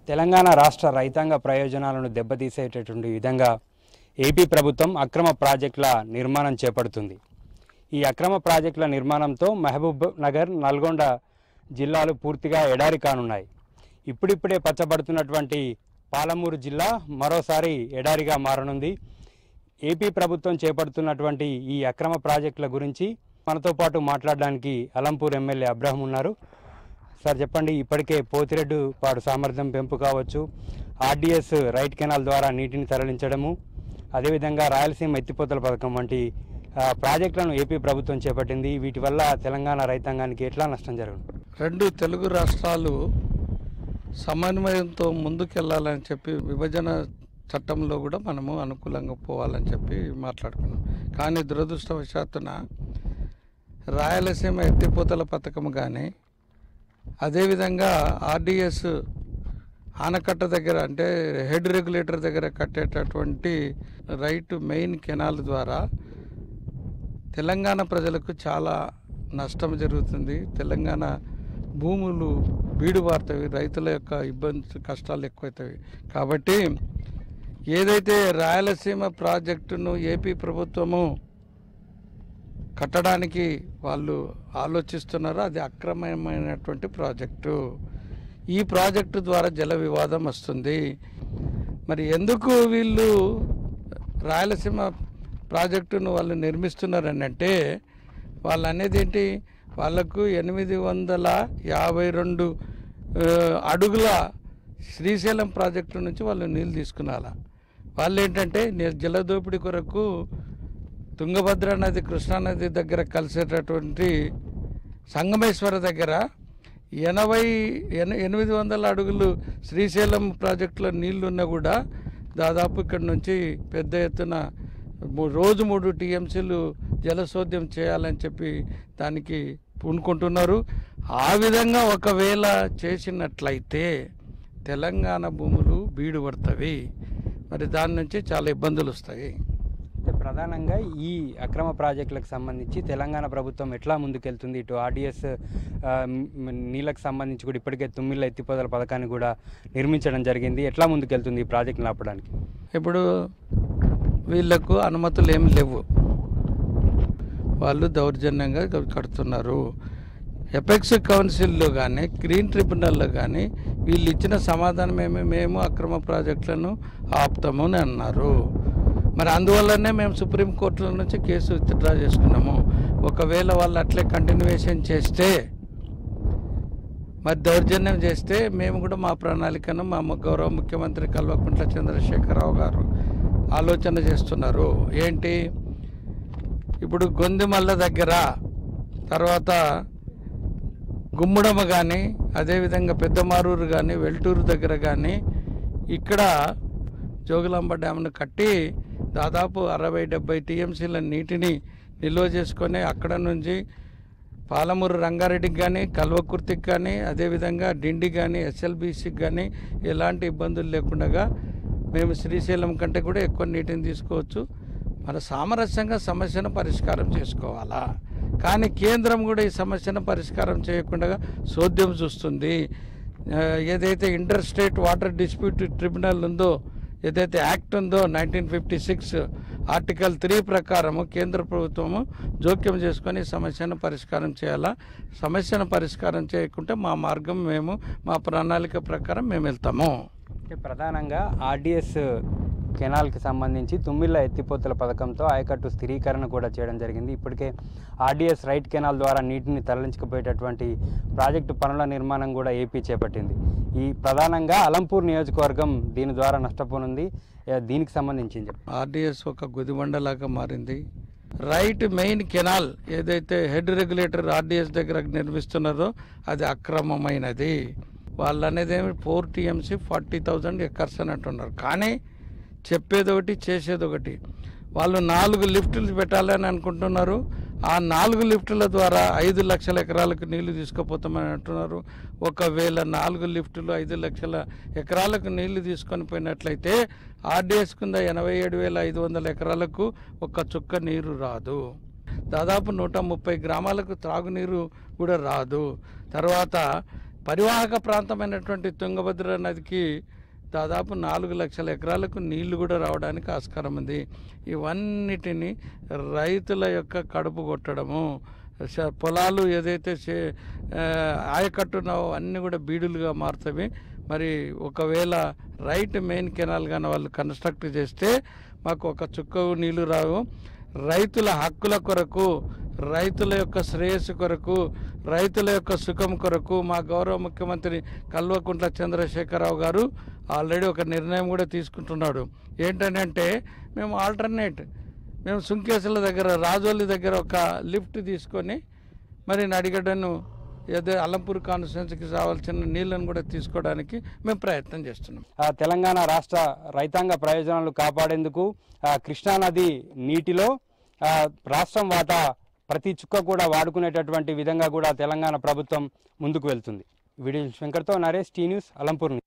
తెలంగాణ రాష్ట్ర రైతాంగ ప్రయోజనాలను దెబ్బతీసేటటువంటి విధంగా ఏపీ ప్రభుత్వం అక్రమ ప్రాజెక్టుల నిర్మాణం చేపడుతుంది ఈ అక్రమ ప్రాజెక్టుల నిర్మాణంతో మహబూబ్ నగర్ నల్గొండ జిల్లాలు పూర్తిగా ఎడారి కానున్నాయి ఇప్పుడిప్పుడే పచ్చబడుతున్నటువంటి పాలమూరు జిల్లా మరోసారి ఎడారిగా మారనుంది ఏపీ ప్రభుత్వం చేపడుతున్నటువంటి ఈ అక్రమ ప్రాజెక్టుల గురించి మనతో పాటు మాట్లాడడానికి అలంపూర్ ఎమ్మెల్యే అబ్రహం ఉన్నారు సార్ చెప్పండి ఇప్పటికే పోతిరెడ్డు పాడు సామర్థ్యం పెంపు కావచ్చు ఆర్డీఎస్ రైట్ కెనాల్ ద్వారా నీటిని తరలించడము అదేవిధంగా రాయలసీమ ఎత్తిపోతల పథకం వంటి ఆ, ప్రాజెక్టులను ఏపీ ప్రభుత్వం చేపట్టింది వీటి వల్ల తెలంగాణ రైతాంగానికి ఎట్లా నష్టం జరుగును రెండు తెలుగు రాష్ట్రాలు సమన్వయంతో ముందుకెళ్లాలని చెప్పి విభజన చట్టంలో కూడా మనము అనుకూలంగా పోవాలని చెప్పి మాట్లాడుకున్నాం కానీ దురదృష్టవశాత్తున రాయలసీమ ఎత్తిపోతల పథకం కానీ అదేవిధంగా ఆర్డిఎస్ ఆనకట్ట దగ్గర అంటే హెడ్ రెగ్యులేటర్ దగ్గర కట్టేటటువంటి రైట్ మెయిన్ కెనాల్ ద్వారా తెలంగాణ ప్రజలకు చాలా నష్టం జరుగుతుంది తెలంగాణ భూములు బీడు వారుతాయి రైతుల యొక్క ఇబ్బంది కష్టాలు ఎక్కువవుతాయి కాబట్టి ఏదైతే రాయలసీమ ప్రాజెక్టును ఏపీ ప్రభుత్వము కట్టడానికి వాళ్ళు ఆలోచిస్తున్నారో అది అక్రమమైనటువంటి ప్రాజెక్టు ఈ ప్రాజెక్టు ద్వారా జల వివాదం వస్తుంది మరి ఎందుకు వీళ్ళు రాయలసీమ ప్రాజెక్టును వాళ్ళు నిర్మిస్తున్నారని అంటే వాళ్ళు అనేది ఏంటి వాళ్ళకు ఎనిమిది వందల యాభై రెండు ఆ, అడుగుల శ్రీశైలం ప్రాజెక్టు నుంచి వాళ్ళు నీళ్ళు తీసుకున్నారా వాళ్ళు ఏంటంటే ని- జలదోపిడీ కొరకు తుంగభద్ర నది కృష్ణానది దగ్గర కలిసేటటువంటి సంగమేశ్వర దగ్గర ఎనభై ఎన ఎనిమిది వందల అడుగులు శ్రీశైలం ప్రాజెక్టులో నీళ్లు ఉన్నా కూడా దాదాపు ఇక్కడ నుంచి పెద్ద ఎత్తున మూ- రోజు మూడు టీఎంసీలు జలశోద్యం చేయాలని చెప్పి దానికి పూనుకుంటున్నారు ఆ విధంగా ఒకవేళ చేసినట్లయితే తెలంగాణ భూములు బీడు పడతవి మరి దాని నుంచి చాలా ఇబ్బందులు వస్తాయి అయితే ప్రధానంగా ఈ అక్రమ ప్రాజెక్టులకు సంబంధించి తెలంగాణ ప్రభుత్వం ఎట్లా ముందుకెళ్తుంది ఇటు ఆర్డీఎస్ నీళ్ళకు సంబంధించి కూడా ఇప్పటికే తుమ్మిళ్ళ ఎత్తిపోతల పథకాన్ని కూడా నిర్మించడం జరిగింది ఎట్లా ముందుకెళ్తుంది ఈ ప్రాజెక్టును ఆపడానికి ఇప్పుడు వీళ్ళకు అనుమతులు ఏమి లేవు వాళ్ళు దౌర్జన్యంగా కడుతున్నారు ఎపెక్స్ కౌన్సిల్లో కానీ గ్రీన్ ట్రిబ్యునల్లో కానీ వీళ్ళు ఇచ్చిన సమాధానం ఏమి మేము అక్రమ ప్రాజెక్టులను ఆపుతాము అని అన్నారు మరి అందువల్లనే మేము సుప్రీంకోర్టుల నుంచి కేసు విత్డ్రా చేసుకున్నాము ఒకవేళ వాళ్ళు అట్లే కంటిన్యూషన్ చేస్తే మరి దౌర్జన్యం చేస్తే మేము కూడా మా ప్రణాళికను మా ము- గౌరవ ముఖ్యమంత్రి కల్వకుంట్ల చంద్రశేఖరరావు గారు ఆలోచన చేస్తున్నారు ఏంటి ఇప్పుడు గొందిమల్ల దగ్గర తర్వాత గుమ్మడమ కానీ అదేవిధంగా పెద్దమారూరు కానీ వెల్టూరు దగ్గర కానీ ఇక్కడ జోగులాంబ డ్యామ్ను కట్టి దాదాపు అరవై డెబ్బై టీఎంసీల నీటిని నిల్వ చేసుకొని అక్కడ నుంచి పాలమూరు రంగారెడ్డికి కానీ కల్వకుర్తికి కానీ అదేవిధంగా డిండి కానీ ఎస్ఎల్బీసీకి కానీ ఎలాంటి ఇబ్బందులు లేకుండా మేము శ్రీశైలం కంటే కూడా ఎక్కువ నీటిని తీసుకోవచ్చు మన సామరస్యంగా సమస్యను పరిష్కారం చేసుకోవాలా కానీ కేంద్రం కూడా ఈ సమస్యను పరిష్కారం చేయకుండా సోద్యం చూస్తుంది ఆ, ఏదైతే inter state water dispute tribunal ఉందో ఏదైతే యాక్ట్ ఉందో nineteen fifty six article three ప్రకారము కేంద్ర ప్రభుత్వము జోక్యం చేసుకొని సమస్యను పరిష్కారం చేయాలా సమస్యను పరిష్కారం చేయకుంటే మా మార్గం మేము మా ప్రణాళిక ప్రకారం మేము వెళ్తాము అంటే ప్రధానంగా ఆర్డీఎస్ కెనాల్కి సంబంధించి తుమ్మిళ్ళ ఎత్తిపోతల పథకంతో ఆయకట్టు స్థిరీకరణ కూడా చేయడం జరిగింది ఇప్పటికే ఆర్డీఎస్ రైట్ కెనాల్ ద్వారా నీటిని తరలించకపోయేటటువంటి ప్రాజెక్టు పనుల నిర్మాణం కూడా ఏపీ చేపట్టింది ఈ ప్రధానంగా అలంపూర్ నియోజకవర్గం దీని ద్వారా నష్టపోనుంది ఏ, దీనికి సంబంధించి ఏం చెప్పండి ఆర్డిఎస్ ఒక గుదిబండలాగా మారింది రైట్ మెయిన్ కెనాల్ ఏదైతే హెడ్ రెగ్యులేటర్ ఆర్డిఎస్ దగ్గర నిర్మిస్తున్నారో అది అక్రమమైనది వాళ్ళు అనేది ఏమి four TMC forty thousand acres అని అంటున్నారు కానీ చెప్పేది ఒకటి చేసేది ఒకటి వాళ్ళు నాలుగు లిఫ్టులు పెట్టాలని అనుకుంటున్నారు ఆ నాలుగు లిఫ్టుల ద్వారా ఐదు లక్షల ఎకరాలకు నీళ్లు తీసుకుపోతామని అంటున్నారు ఒకవేళ నాలుగు లిఫ్టులు ఐదు లక్షల ఎకరాలకు నీళ్లు తీసుకొని పోయినట్లయితే ఆర్డీఎస్ కింద ఎనభై ఏడు వేల ఐదు వందల ఎకరాలకు ఒక్క చుక్క నీరు రాదు దాదాపు నూట ముప్పై గ్రామాలకు త్రాగునీరు కూడా రాదు తర్వాత పరివాహక ప్రాంతమైనటువంటి తుంగభద్ర నదికి దాదాపు నాలుగు లక్షల ఎకరాలకు నీళ్లు కూడా రావడానికి ఆస్కారం ఉంది ఇవన్నిటిని రైతుల యొక్క కడుపు కొట్టడము శ- పొలాలు ఏదైతే చే- ఆ, ఆయకట్టున్నావో అన్నీ కూడా బీడులుగా మారుతాయి మరి ఒకవేళ రైట్ మెయిన్ కెనాల్ కానీ వాళ్ళు కన్స్ట్రక్ట్ చేస్తే మాకు ఒక చుక్క నీళ్లు రావు రైతుల హక్కుల కొరకు రైతుల యొక్క శ్రేయస్సు కొరకు రైతుల యొక్క సుఖం కొరకు మా గౌరవ ముఖ్యమంత్రి కల్వకుంట్ల చంద్రశేఖరరావు గారు ఆల్రెడీ ఒక నిర్ణయం కూడా తీసుకుంటున్నాడు ఏంటంటే మేము ఆల్టర్నేట్ మేము సుంకేసుల దగ్గర రాజోలి దగ్గర ఒక లిఫ్ట్ తీసుకొని మరి నడిగడ్డను ఏదో అల్లంపూర్ కాన్స్టిట్యున్సీకి రావాల్సిన నీళ్ళను కూడా తీసుకోవడానికి మేము ప్రయత్నం చేస్తున్నాం ఆ, తెలంగాణ రాష్ట్ర రైతాంగ ప్రయోజనాలు కాపాడేందుకు ఆ, కృష్ణానది నీటిలో ఆ, రాష్ట్రం వాటా ప్రతి చుక్క కూడా వాడుకునేటటువంటి విధంగా కూడా తెలంగాణ ప్రభుత్వం ముందుకు వెళ్తుంది వీడియో శంకర్తో నరేష్ టీ న్యూస్ అలంపూర్ నుంచి